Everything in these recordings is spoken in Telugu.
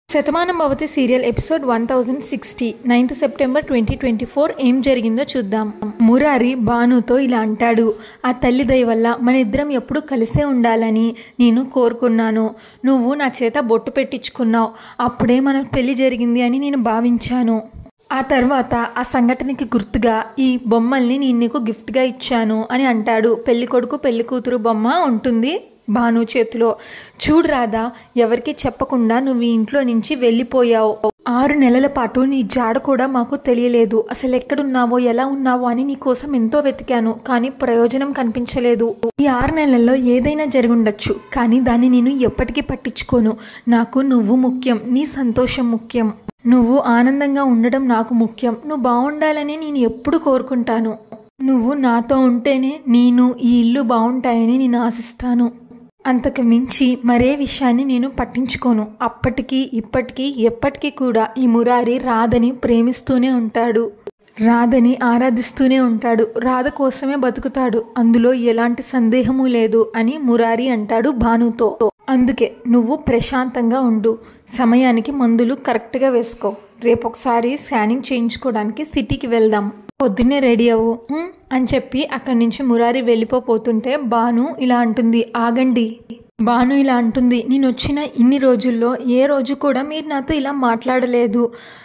Shatamanam Bhavati serial episode one thousand sixty ninth September twenty twenty four ఏం జరిగిందో చూద్దాం మురారి భానుతో ఇలా అంటాడు ఆ తల్లి దయ వల్ల మన ఇద్దరం ఎప్పుడు కలిసే ఉండాలని నేను కోరుకున్నాను నువ్వు నా చేత బొట్టు పెట్టించుకున్నావు అప్పుడే మన పెళ్లి జరిగింది అని నేను భావించాను ఆ తర్వాత ఆ సంఘటనకి గుర్తుగా ఈ బొమ్మల్ని నేను నీకు గిఫ్ట్గా ఇచ్చాను అని అంటాడు పెళ్లి కొడుకు పెళ్లి కూతురు బొమ్మ ఉంటుంది భాను చేతిలో చూడు రాదా ఎవరికి చెప్పకుండా నువ్వు ఈ ఇంట్లో నుంచి వెళ్ళిపోయావు ఆరు నెలల పాటు నీ జాడ కూడా మాకు తెలియలేదు అసలు ఎక్కడున్నావో ఎలా ఉన్నావో అని నీ కోసం ఎంతో వెతికాను కానీ ప్రయోజనం కనిపించలేదు ఈ ఆరు నెలల్లో ఏదైనా జరుగుండొచ్చు కానీ దాన్ని నేను ఎప్పటికీ పట్టించుకోను నాకు నువ్వు ముఖ్యం నీ సంతోషం ముఖ్యం నువ్వు ఆనందంగా ఉండడం నాకు ముఖ్యం నువ్వు బాగుండాలని నేను ఎప్పుడు కోరుకుంటాను నువ్వు నాతో ఉంటేనే నేను ఈ ఇల్లు బాగుంటాయని నేను ఆశిస్తాను అంతకు మించి మరే విషయాన్ని నేను పట్టించుకోను అప్పటికి ఇప్పటికీ ఎప్పటికీ కూడా ఈ మురారి రాధని ప్రేమిస్తూనే ఉంటాడు రాధని ఆరాధిస్తూనే ఉంటాడు రాధ కోసమే బతుకుతాడు అందులో ఎలాంటి సందేహము లేదు అని మురారి అంటాడు భానుతో అందుకే నువ్వు ప్రశాంతంగా ఉండు సమయానికి మందులు కరెక్ట్గా వేసుకో రేపు ఒకసారి స్కానింగ్ చేయించుకోవడానికి సిటీకి వెళ్దాం పొద్దున్నే రెడీ అవ్వు "ఉమ్" అని చెప్పి అక్కడి నుంచి మురారి వెళ్ళిపోతుంటే బాను ఇలా అంటుంది ఆగండి బాను ఇలా అంటుంది నేను వచ్చిన ఇన్ని రోజుల్లో ఏ రోజు కూడా మీరు నాతో ఇలా మాట్లాడలేదు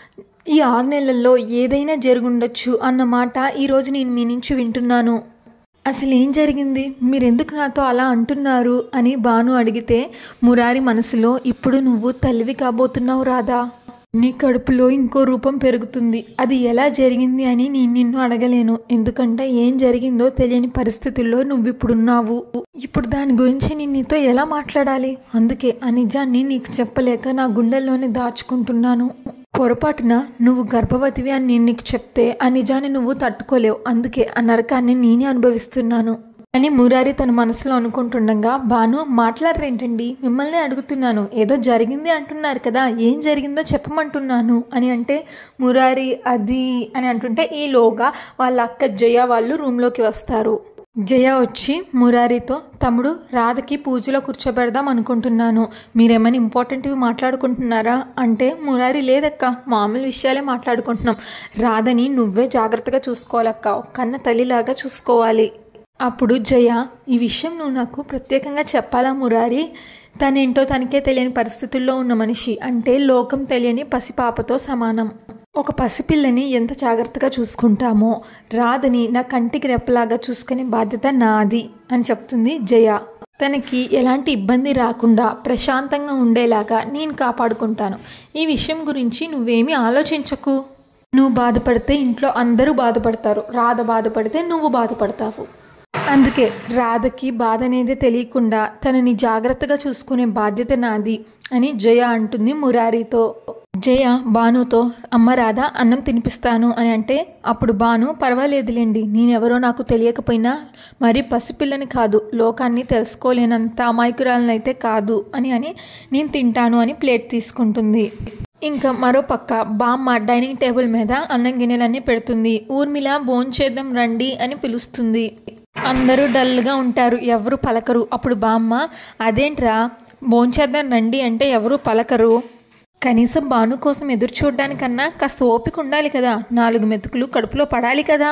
ఈ ఆరు నెలల్లో ఏదైనా జరుగుండొచ్చు అన్న మాట ఈరోజు నేను మీ నుంచి వింటున్నాను అసలు ఏం జరిగింది మీరెందుకు నాతో అలా అంటున్నారు అని బాను అడిగితే మురారి మనసులో ఇప్పుడు నువ్వు తల్లివి కాబోతున్నావు రాదా నీ కడుపులో ఇంకో రూపం పెరుగుతుంది అది ఎలా జరిగింది అని నేను నిన్ను అడగలేను ఎందుకంటే ఏం జరిగిందో తెలియని పరిస్థితుల్లో నువ్వు ఇప్పుడున్నావు ఇప్పుడు దాని గురించి నేను నీతో ఎలా మాట్లాడాలి అందుకే ఆ నిజాన్ని నీకు చెప్పలేక నా గుండెల్లోనే దాచుకుంటున్నాను పొరపాటున నువ్వు గర్భవతివి అని నేను నీకు చెప్తే ఆ నిజాన్ని నువ్వు తట్టుకోలేవు అందుకే ఆ నరకాన్ని నేనే అనుభవిస్తున్నాను అని మురారి తన మనసులో అనుకుంటుండగా భాను మాట్లాడరేంటండి మిమ్మల్ని అడుగుతున్నాను ఏదో జరిగింది అంటున్నారు కదా ఏం జరిగిందో చెప్పమంటున్నాను అని అంటే మురారి అది అని అంటుంటే ఈలోగా వాళ్ళ అక్క జయ వాళ్ళు రూమ్లోకి వస్తారు జయ వచ్చి మురారితో తమ్ముడు రాధకి పూజలో కూర్చోబెడదాం అనుకుంటున్నాను మీరేమైనా ఇంపార్టెంట్వి మాట్లాడుకుంటున్నారా అంటే మురారి లేదక్క మామూలు విషయాలే మాట్లాడుకుంటున్నాం రాధని నువ్వే జాగ్రత్తగా చూసుకోవాలక్క కన్న తల్లిలాగా చూసుకోవాలి అప్పుడు జయ ఈ విషయం నువ్వు నాకు ప్రత్యేకంగా చెప్పాలా మురారి తనేంటో తనకే తెలియని పరిస్థితుల్లో ఉన్న మనిషి అంటే లోకం తెలియని పసిపాపతో సమానం ఒక పసిపిల్లని ఎంత జాగ్రత్తగా చూసుకుంటామో రాధని నా కంటికి రెప్పలాగా చూసుకునే బాధ్యత నాది అని చెప్తుంది జయ తనకి ఎలాంటి ఇబ్బంది రాకుండా ప్రశాంతంగా ఉండేలాగా నేను కాపాడుకుంటాను ఈ విషయం గురించి నువ్వేమీ ఆలోచించకు నువ్వు బాధపడితే ఇంట్లో అందరూ బాధపడతారు రాధ బాధపడితే నువ్వు బాధపడతావు అందుకే రాధకి బాధ అనేది తెలియకుండా తనని జాగ్రత్తగా చూసుకునే బాధ్యత నాది అని జయ అంటుంది మురారితో జయ భానుతో అమ్మ రాధ అన్నం తినిపిస్తాను అని అంటే అప్పుడు భాను పర్వాలేదులేండి నేనెవరో నాకు తెలియకపోయినా మరి పసిపిల్లని కాదు లోకాన్ని తెలుసుకోలేనంత అమాయకురాలనైతే కాదు అని అని నేను తింటాను అని ప్లేట్ తీసుకుంటుంది ఇంకా మరో పక్క బామ్మ డైనింగ్ టేబుల్ మీద అన్నం గిన్నెలన్నీ పెడుతుంది ఊర్మిళ భోంచేద్దాం రండి అని పిలుస్తుంది అందరూ డల్గా ఉంటారు ఎవరు పలకరు అప్పుడు బామ్మ అదేంట్రా భోంచేద్దాం రండి అంటే ఎవరు పలకరు కనీసం బాను కోసం ఎదురు చూడడానికన్నా కాస్త ఓపిక ఉండాలి కదా నాలుగు మెతుకులు కడుపులో పడాలి కదా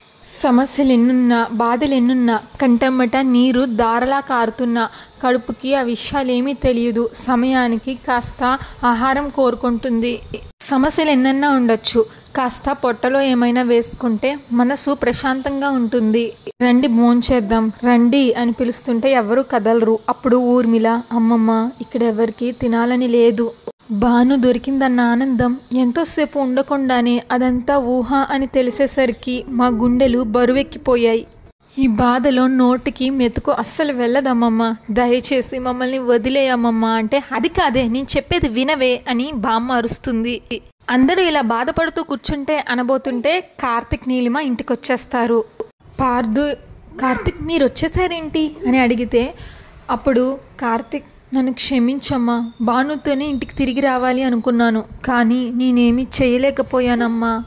సమస్యలు ఎన్నున్నా బాధలు ఎన్నున్నా కంటమ్మట నీరు దారలా కారుతున్నా కడుపుకి ఆ విషయాలేమీ తెలియదు సమయానికి కాస్త ఆహారం కోరుకుంటుంది సమస్యలు ఎన్నన్నా ఉండొచ్చు కాస్త పొట్టలో ఏమైనా వేసుకుంటే మనసు ప్రశాంతంగా ఉంటుంది రండి భోంచేద్దాం రండి అని పిలుస్తుంటే ఎవరు కదలరు అప్పుడు ఊర్మిళ అమ్మమ్మ ఇక్కడ ఎవరికి తినాలని లేదు బాను దొరికిందన్న ఆనందం ఎంతోసేపు ఉండకుండానే అదంతా ఊహ అని తెలిసేసరికి మా గుండెలు బరువెక్కిపోయాయి ఈ బాధలో నోటికి మెతుకు అస్సలు వెళ్ళదమ్మమ్మ దయచేసి మమ్మల్ని వదిలేయమ్మమ్మ అంటే అది కాదే నేను చెప్పేది వినవే అని బామ్మ అరుస్తుంది అందరూ ఇలా బాధపడుతూ కూర్చుంటే అనబోతుంటే కార్తిక్ నీలిమ ఇంటికి వచ్చేస్తారు పార్దు కార్తిక్ మీరు వచ్చేసారేంటి అని అడిగితే అప్పుడు కార్తిక్ నన్ను క్షమించమ్మా భానుతోనే ఇంటికి తిరిగి రావాలి అనుకున్నాను కానీ నేనేమి చేయలేకపోయానమ్మా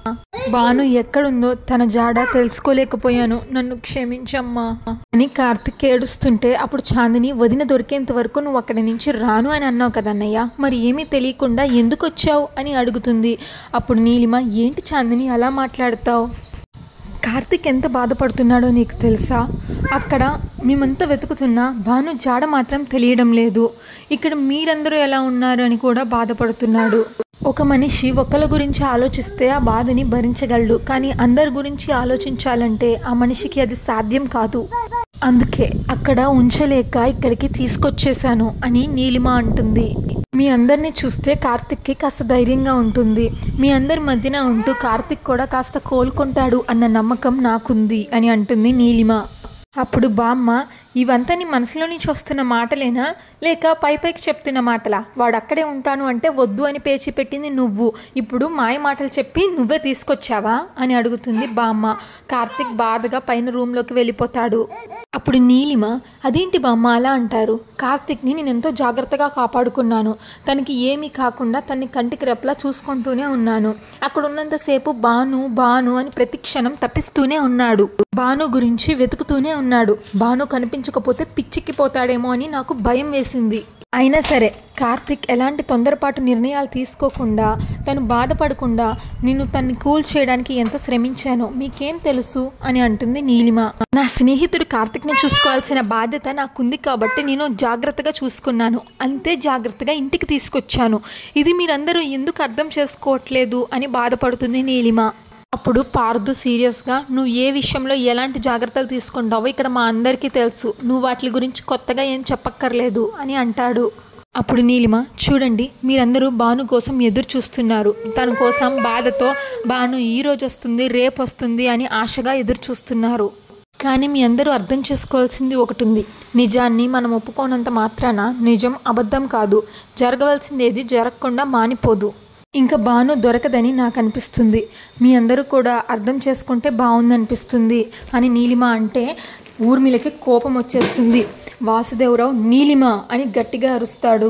బాను ఎక్కడుందో తన జాడ తెలుసుకోలేకపోయాను నన్ను క్షమించమ్మా అని కార్తిక్ ఏడుస్తుంటే అప్పుడు చాందిని వదిన దొరికేంత వరకు నువ్వు అక్కడి నుంచి రాను అని అన్నావు కదా అన్నయ్య మరి ఏమీ తెలియకుండా ఎందుకు వచ్చావు అని అడుగుతుంది అప్పుడు నీలిమ ఏంటి చాందిని అలా మాట్లాడతావు కార్తిక్ ఎంత బాధపడుతున్నాడో నీకు తెలుసా అక్కడ మేమంతా వెతుకుతున్నా భాను జాడ మాత్రం తెలియడం లేదు ఇక్కడ మీరందరూ ఎలా ఉన్నారు అని కూడా బాధపడుతున్నాడు ఒక మనిషి ఒకళ్ళ గురించి ఆలోచిస్తే ఆ బాధని భరించగలడు కానీ అందరి గురించి ఆలోచించాలంటే ఆ మనిషికి అది సాధ్యం కాదు అందుకే అక్కడ ఉంచలేక ఇక్కడికి తీసుకొచ్చేసాను అని నీలిమ అంటుంది మీ అందరినీ చూస్తే కార్తిక్కి కాస్త ధైర్యంగా ఉంటుంది మీ అందరి మధ్యన ఉంటూ కార్తిక్ కూడా కాస్త కోలుకుంటాడు అన్న నమ్మకం నాకుంది అని అంటుంది నీలిమ అప్పుడు బామ్మ ఇవంతా నీ మనసులో నుంచి వస్తున్న మాటలేనా లేక పై పైకి చెప్తున్న మాటలా వాడు అక్కడే ఉంటాను అంటే వద్దు అని పేచి పెట్టింది నువ్వు ఇప్పుడు మాయ మాటలు చెప్పి నువ్వే తీసుకొచ్చావా అని అడుగుతుంది బామ్మ కార్తిక్ బాధగా పైన రూమ్లోకి వెళ్ళిపోతాడు అప్పుడు నీలిమ అదేంటి బామ్మ అలా అంటారు కార్తిక్ని నేను ఎంతో జాగ్రత్తగా కాపాడుకున్నాను తనకి ఏమీ కాకుండా తన్ని కంటికి రెప్పలా చూసుకుంటూనే ఉన్నాను అక్కడ ఉన్నంతసేపు బాను బాను అని ప్రతి క్షణం తప్పిస్తూనే ఉన్నాడు బాను గురించి వెతుకుతూనే ఉన్నాడు బాను కనిపించకపోతే పిచ్చిక్కిపోతాడేమో అని నాకు భయం వేసింది అయినా సరే కార్తిక్ ఎలాంటి తొందరపాటు నిర్ణయాలు తీసుకోకుండా తను బాధపడకుండా నేను తన్ని కూల్ చేయడానికి ఎంత శ్రమించానో మీకేం తెలుసు అని అంటుంది నీలిమ నా స్నేహితుడు కార్తిక్ని చూసుకోవాల్సిన బాధ్యత నాకుంది కాబట్టి నేను జాగ్రత్తగా చూసుకున్నాను అంతే జాగ్రత్తగా ఇంటికి తీసుకొచ్చాను ఇది మీరందరూ ఎందుకు అర్థం చేసుకోవట్లేదు అని బాధపడుతుంది నీలిమ అప్పుడు పార్దు సీరియస్గా నువ్వు ఏ విషయంలో ఎలాంటి జాగ్రత్తలు తీసుకుంటావో ఇక్కడ మా అందరికీ తెలుసు నువ్వు వాటి గురించి కొత్తగా ఏం చెప్పక్కర్లేదు అని అంటాడు అప్పుడు నీలిమ చూడండి మీరందరూ భాను కోసం ఎదురు చూస్తున్నారు తన కోసం బాధతో భాను ఈ రోజు వస్తుంది రేపు వస్తుంది అని ఆశగా ఎదురు చూస్తున్నారు కానీ మీ అందరూ అర్థం చేసుకోవాల్సింది ఒకటి ఉంది నిజాన్ని మనం ఒప్పుకోనంత మాత్రాన నిజం అబద్ధం కాదు జరగవలసింది ఏది జరగకుండా మానిపోదు ఇంకా బాను దొరకదని నాకు అనిపిస్తుంది మీ అందరూ కూడా అర్థం చేసుకుంటే బాగుందనిపిస్తుంది అని నీలిమ అంటే ఊర్మిళకి కోపం వచ్చేస్తుంది వాసుదేవరావు నీలిమ అని గట్టిగా అరుస్తాడు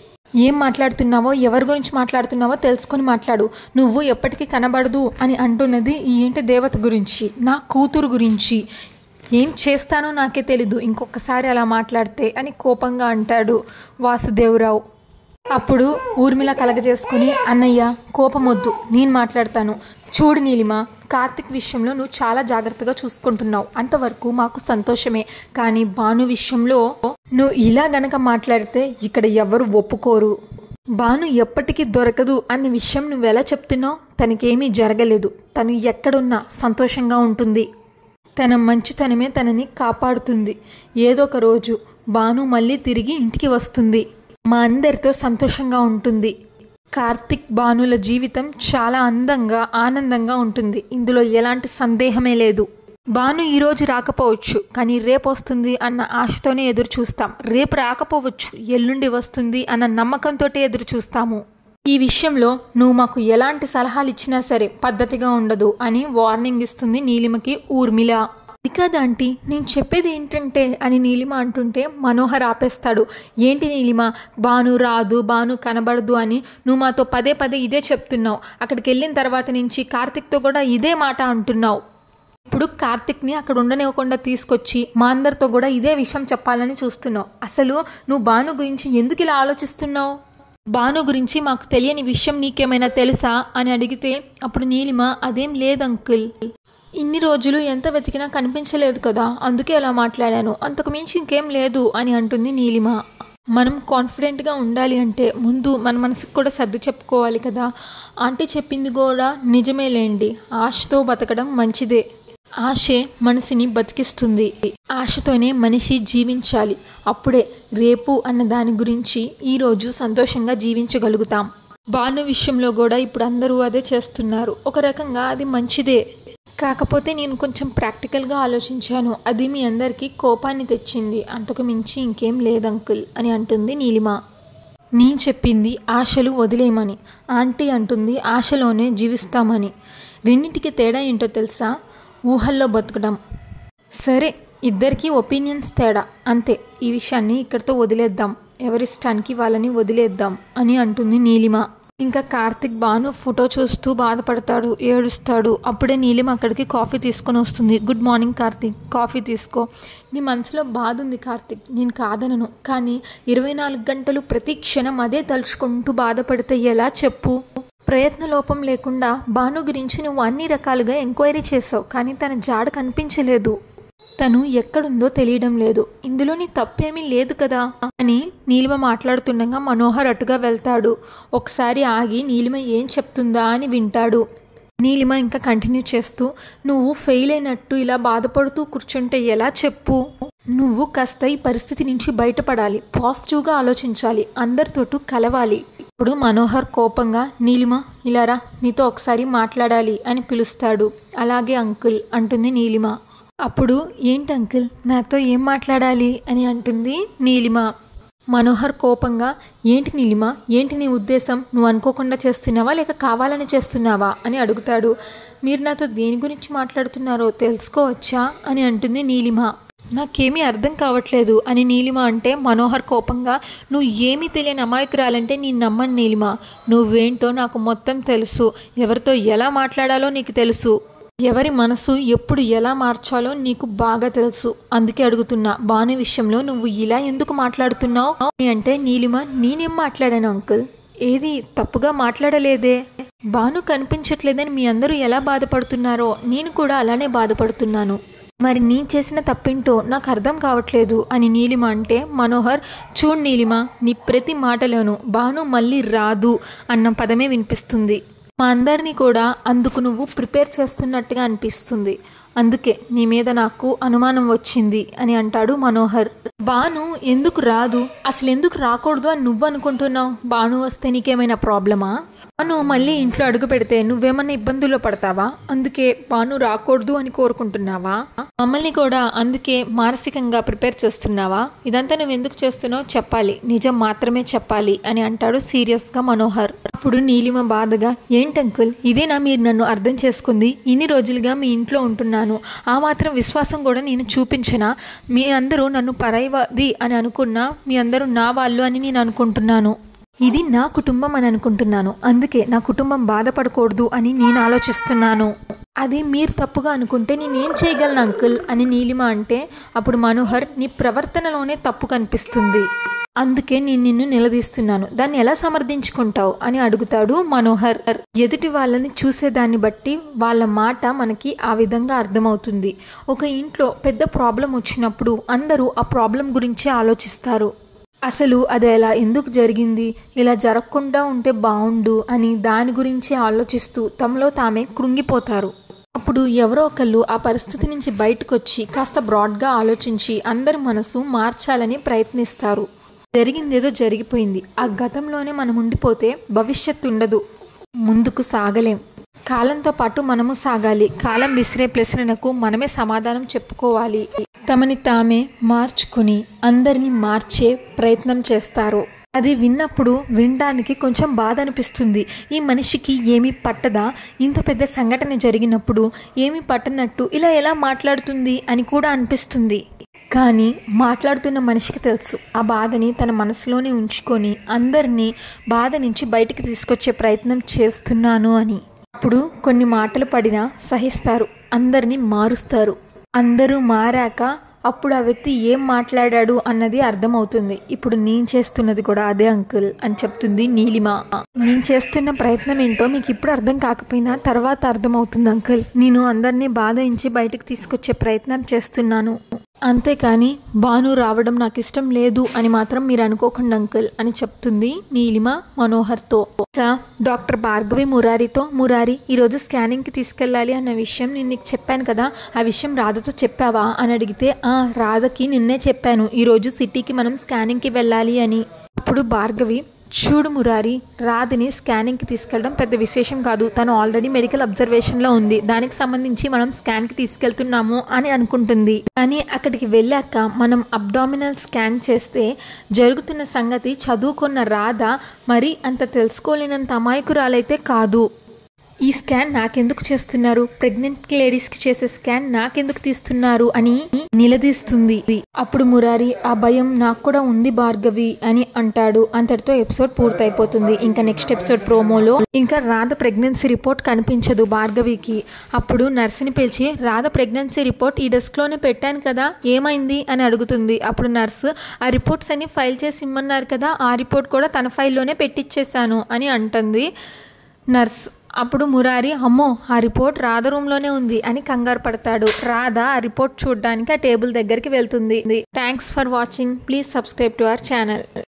ఏం మాట్లాడుతున్నావో ఎవరి గురించి మాట్లాడుతున్నావో తెలుసుకొని మాట్లాడు నువ్వు ఎప్పటికీ కనబడదు అని అంటున్నది ఈ ఇంటి దేవత గురించి నా కూతురు గురించి ఏం చేస్తానో నాకే తెలీదు ఇంకొకసారి అలా మాట్లాడితే అని కోపంగా అంటాడు వాసుదేవరావు అప్పుడు ఊర్మిళ కలగజేసుకుని అన్నయ్య కోపమొద్దు నేను మాట్లాడతాను చూడు నీలిమ కార్తిక్ విషయంలో నువ్వు చాలా జాగ్రత్తగా చూసుకుంటున్నావు అంతవరకు మాకు సంతోషమే కానీ భాను విషయంలో నువ్వు ఇలా గనక మాట్లాడితే ఇక్కడ ఎవరు ఒప్పుకోరు భాను ఎప్పటికీ దొరకదు అనే విషయం నువ్వు ఎలా చెప్తున్నావు తనకేమీ జరగలేదు తను ఎక్కడున్నా సంతోషంగా ఉంటుంది తన మంచితనమే తనని కాపాడుతుంది ఏదో ఒక రోజు భాను మళ్ళీ తిరిగి ఇంటికి వస్తుంది మా అందరితో సంతోషంగా ఉంటుంది కార్తిక్ భానుల జీవితం చాలా అందంగా ఆనందంగా ఉంటుంది ఇందులో ఎలాంటి సందేహమే లేదు భాను ఈరోజు రాకపోవచ్చు కానీ రేపు వస్తుంది అన్న ఆశతోనే ఎదురు చూస్తాం రేపు రాకపోవచ్చు ఎల్లుండి వస్తుంది అన్న నమ్మకంతో ఎదురు చూస్తాము ఈ విషయంలో నువ్వు మాకు ఎలాంటి సలహాలు ఇచ్చినా సరే పద్ధతిగా ఉండదు అని వార్నింగ్ ఇస్తుంది నీలిమకి ఊర్మిళ అది కాదు ఆంటీ నేను చెప్పేది ఏంటంటే అని నీలిమ అంటుంటే మనోహర్ ఆపేస్తాడు ఏంటి నీలిమ బాను రాదు బాను కనబడదు అని నువ్వు మాతో పదే పదే ఇదే చెప్తున్నావు అక్కడికి వెళ్ళిన తర్వాత నుంచి కార్తిక్తో కూడా ఇదే మాట అంటున్నావు ఇప్పుడు కార్తిక్ని అక్కడ ఉండనివ్వకుండా తీసుకొచ్చి మా అందరితో కూడా ఇదే విషయం చెప్పాలని చూస్తున్నావు అసలు నువ్వు బాను గురించి ఎందుకు ఇలా ఆలోచిస్తున్నావు బాను గురించి మాకు తెలియని విషయం నీకేమైనా తెలుసా అని అడిగితే అప్పుడు నీలిమ అదేం లేదు అంకుల్ ఇన్ని రోజులు ఎంత వెతికినా కనిపించలేదు కదా అందుకే అలా మాట్లాడాను అంతకు మించి ఇంకేం లేదు అని అంటుంది నీలిమ మనం కాన్ఫిడెంట్గా ఉండాలి అంటే ముందు మన మనసుకు కూడా సర్ది చెప్పుకోవాలి కదా ఆంటీ చెప్పింది కూడా నిజమేలేండి ఆశతో బతకడం మంచిదే ఆశే మనసుని బతికిస్తుంది ఆశతోనే మనిషి జీవించాలి అప్పుడే రేపు అన్న దాని గురించి ఈరోజు సంతోషంగా జీవించగలుగుతాం భాను విషయంలో కూడా ఇప్పుడు అందరూ అదే చేస్తున్నారు ఒక రకంగా అది మంచిదే కాకపోతే నేను కొంచెం ప్రాక్టికల్గా ఆలోచించాను అది మీ అందరికీ కోపాన్ని తెచ్చింది అంతకు మించి ఇంకేం లేదు అంకుల్ అని అంటుంది నీలిమ నేను చెప్పింది ఆశలు వదిలేయమని ఆంటీ అంటుంది ఆశలోనే జీవిస్తామని రెండింటికి తేడా ఏంటో తెలుసా ఊహల్లో బతకడం సరే ఇద్దరికి ఒపీనియన్స్ తేడా అంతే ఈ విషయాన్ని ఇక్కడితో వదిలేద్దాం ఎవరిష్టానికి వాళ్ళని వదిలేద్దాం అని అంటుంది నీలిమ ఇంకా కార్తిక్ బాను ఫోటో చూస్తూ బాధపడతాడు ఏడుస్తాడు అప్పుడే నీలిమ అక్కడికి కాఫీ తీసుకొని వస్తుంది గుడ్ మార్నింగ్ కార్తిక్ కాఫీ తీసుకో నీ మనసులో బాధ ఉంది కార్తిక్ నేను కాదనను కానీ ఇరవై నాలుగు గంటలు ప్రతి క్షణం అదే తలుచుకుంటూ బాధపడితే ఎలా చెప్పు ప్రయత్న లోపం లేకుండా భాను గురించి నువ్వు అన్ని రకాలుగా ఎంక్వైరీ చేసావు కానీ తన జాడ కనిపించలేదు తను ఎక్కడుందో తెలియడం లేదు ఇందులో నీ తప్పేమీ లేదు కదా అని నీలిమ మాట్లాడుతుండగా మనోహర్ అటుగా వెళ్తాడు ఒకసారి ఆగి నీలిమ ఏం చెప్తుందా అని వింటాడు నీలిమ ఇంకా కంటిన్యూ చేస్తూ నువ్వు ఫెయిల్ అయినట్టు ఇలా బాధపడుతూ కూర్చుంటే ఎలా చెప్పు నువ్వు కాస్త ఈ పరిస్థితి నుంచి బయటపడాలి పాజిటివ్గా ఆలోచించాలి అందరితోటూ కలవాలి ఇప్పుడు మనోహర్ కోపంగా నీలిమ ఇలారా మీతో ఒకసారి మాట్లాడాలి అని పిలుస్తాడు అలాగే అంకుల్ అంటుంది నీలిమ అప్పుడు ఏంటి అంకుల్ నాతో ఏం మాట్లాడాలి అని అంటుంది నీలిమ మనోహర్ కోపంగా ఏంటి నీలిమ ఏంటి నీ ఉద్దేశం నువ్వు అనుకోకుండా చేస్తున్నావా లేక కావాలని చేస్తున్నావా అని అడుగుతాడు మీరు నాతో దేని గురించి మాట్లాడుతున్నారో తెలుసుకోవచ్చా అని అంటుంది నీలిమ నాకేమీ అర్థం కావట్లేదు అని నీలిమ అంటే మనోహర్ కోపంగా నువ్వు ఏమీ తెలియని అమాయకురాలంటే నీ నమ్మని నీలిమ నువ్వేంటో నాకు మొత్తం తెలుసు ఎవరితో ఎలా మాట్లాడాలో నీకు తెలుసు ఎవరి మనసు ఎప్పుడు ఎలా మార్చాలో నీకు బాగా తెలుసు అందుకే అడుగుతున్నా బాను విషయంలో నువ్వు ఇలా ఎందుకు మాట్లాడుతున్నావు అంటే నీలిమ నేనేం మాట్లాడాను అంకుల్ ఏది తప్పుగా మాట్లాడలేదే బాను కనిపించట్లేదని మీ అందరూ ఎలా బాధపడుతున్నారో నేను కూడా అలానే బాధపడుతున్నాను మరి నీ చేసిన తప్పింటో నాకు అర్థం కావట్లేదు అని నీలిమ అంటే మనోహర్ చూడు నీలిమ నీ ప్రతి మాటలోనూ బాను మళ్ళీ రాదు అన్న పదమే వినిపిస్తుంది మా అందరినీ కూడా అందుకు నువ్వు ప్రిపేర్ చేస్తున్నట్టుగా అనిపిస్తుంది అందుకే నీ మీద నాకు అనుమానం వచ్చింది అని అంటాడు మనోహర్ బాను ఎందుకు రాదు అసలు ఎందుకు రాకూడదు అని నువ్వు అనుకుంటున్నావు బాను వస్తే నీకేమైనా ప్రాబ్లమా బాను మళ్ళీ ఇంట్లో అడుగు పెడితే నువ్వేమన్నా ఇబ్బందుల్లో పడతావా అందుకే బాను రాకూడదు అని కోరుకుంటున్నావా మమ్మల్ని కూడా అందుకే మానసికంగా ప్రిపేర్ చేస్తున్నావా ఇదంతా నువ్వు ఎందుకు చేస్తున్నావు చెప్పాలి నిజం మాత్రమే చెప్పాలి అని అంటాడు సీరియస్గా మనోహర్ అప్పుడు నీలిమ బాధగా ఏంటంకుల్ ఇదేనా మీరు నన్ను అర్థం చేసుకుంది ఇన్ని రోజులుగా మీ ఇంట్లో ఉంటున్నాను ఆ మాత్రం విశ్వాసం కూడా నేను చూపించనా మీ అందరూ నన్ను పరైవది అని అనుకున్నా మీ అందరూ నా వాళ్ళు అని నేను అనుకుంటున్నాను ఇది నా కుటుంబం అని అనుకుంటున్నాను అందుకే నా కుటుంబం బాధపడకూడదు అని నేను ఆలోచిస్తున్నాను అది మీరు తప్పుగా అనుకుంటే నేనేం చేయగలను అంకుల్ అని నీలిమ అంటే అప్పుడు మనోహర్ నీ ప్రవర్తనలోనే తప్పు కనిపిస్తుంది అందుకే నేను నిన్ను నిలదీస్తున్నాను దాన్ని ఎలా సమర్థించుకుంటావు అని అడుగుతాడు మనోహర్ ఎదుటి వాళ్ళని చూసేదాన్ని బట్టి వాళ్ళ మాట మనకి ఆ విధంగా అర్థమవుతుంది ఒక ఇంట్లో పెద్ద ప్రాబ్లం వచ్చినప్పుడు అందరూ ఆ ప్రాబ్లం గురించి ఆలోచిస్తారు అసలు అది ఎలా ఎందుకు జరిగింది ఇలా జరగకుండా ఉంటే బాగుండు అని దాని గురించి ఆలోచిస్తూ తమలో తామే కృంగిపోతారు అప్పుడు ఎవరో ఒకళ్ళు ఆ పరిస్థితి నుంచి బయటకు వచ్చి కాస్త బ్రాడ్గా ఆలోచించి అందరి మనసు మార్చాలని ప్రయత్నిస్తారు జరిగిందేదో జరిగిపోయింది ఆ గతంలోనే మనం ఉండిపోతే భవిష్యత్తు ఉండదు ముందుకు సాగలేం కాలంతో పాటు మనము సాగాలి కాలం విసిరే ప్రశ్నలకు మనమే సమాధానం చెప్పుకోవాలి తమని తామే మార్చుకుని అందరినీ మార్చే ప్రయత్నం చేస్తారు అది విన్నప్పుడు వినడానికి కొంచెం బాధ అనిపిస్తుంది ఈ మనిషికి ఏమీ పట్టదా ఇంత పెద్ద సంఘటన జరిగినప్పుడు ఏమీ పట్టనట్టు ఇలా ఎలా మాట్లాడుతుంది అని కూడా అనిపిస్తుంది కానీ మాట్లాడుతున్న మనిషికి తెలుసు ఆ బాధని తన మనసులోనే ఉంచుకొని అందరినీ బాధ నుంచి బయటికి తీసుకొచ్చే ప్రయత్నం చేస్తున్నాను అని అప్పుడు కొన్ని మాటలు పడినా సహిస్తారు అందరినీ మారుస్తారు అందరూ మారాక అప్పుడు ఆ వ్యక్తి ఏం మాట్లాడాడు అన్నది అర్థమవుతుంది ఇప్పుడు నేను చేస్తున్నది కూడా అదే అంకుల్ అని చెప్తుంది నీలిమ నేను చేస్తున్న ప్రయత్నం ఏంటో మీకు ఇప్పుడు అర్థం కాకపోయినా తర్వాత అర్థమవుతుంది అంకుల్ నేను అందరినీ బాధించి బయటకు తీసుకొచ్చే ప్రయత్నం చేస్తున్నాను అంతేకాని భాను రావడం నాకు ఇష్టం లేదు అని మాత్రం మీరు అనుకోకండి అంకుల్ అని చెప్తుంది నీలిమ మనోహర్తో ఇక డాక్టర్ భార్గవి మురారితో మురారి ఈరోజు స్కానింగ్కి తీసుకెళ్ళాలి అన్న విషయం నేను నీకు చెప్పాను కదా ఆ విషయం రాధతో చెప్పావా అని అడిగితే ఆ రాధకి నిన్నే చెప్పాను ఈరోజు సిటీకి మనం స్కానింగ్కి వెళ్ళాలి అని అప్పుడు భార్గవి చూడు మురారి రాధిని స్కానింగ్కి తీసుకెళ్ళడం పెద్ద విశేషం కాదు తను ఆల్రెడీ మెడికల్ అబ్జర్వేషన్లో ఉంది దానికి సంబంధించి మనం స్కాన్కి తీసుకెళ్తున్నాము అని అనుకుంటుంది కానీ అక్కడికి వెళ్ళాక మనం అబ్డామినల్ స్కాన్ చేస్తే జరుగుతున్న సంగతి చదువుకున్న రాధ మరి అంత తెలుసుకోలేనంత అమాయకురాలైతే కాదు ఈ స్కాన్ నాకెందుకు చేస్తున్నారు ప్రెగ్నెంట్ లేడీస్ కి చేసే స్కాన్ నాకెందుకు తీస్తున్నారు అని నిలదీస్తుంది అప్పుడు మురారి ఆ భయం నాకు కూడా ఉంది భార్గవి అని అంటాడు అంతటితో ఎపిసోడ్ పూర్తయిపోతుంది ఇంకా నెక్స్ట్ ఎపిసోడ్ ప్రోమోలో ఇంకా రాధ ప్రెగ్నెన్సీ రిపోర్ట్ కనిపించదు భార్గవికి అప్పుడు నర్సుని పిలిచి రాధ ప్రెగ్నెన్సీ రిపోర్ట్ ఈ డెస్క్ లోనే పెట్టాను కదా ఏమైంది అని అడుగుతుంది అప్పుడు నర్సు ఆ రిపోర్ట్స్ అన్ని ఫైల్ చేసి ఇమ్మన్నారు కదా ఆ రిపోర్ట్ కూడా తన ఫైల్లోనే పెట్టిచ్చేసాను అని అంటుంది నర్స్ అప్పుడు మురారి అమ్మో ఆ రిపోర్ట్ రాధ రూమ్లోనే ఉంది అని కంగారు పడతాడు రాధ ఆ రిపోర్ట్ చూడడానికి ఆ టేబుల్ దగ్గరికి వెళ్తుంది thanks for watching please subscribe to our channel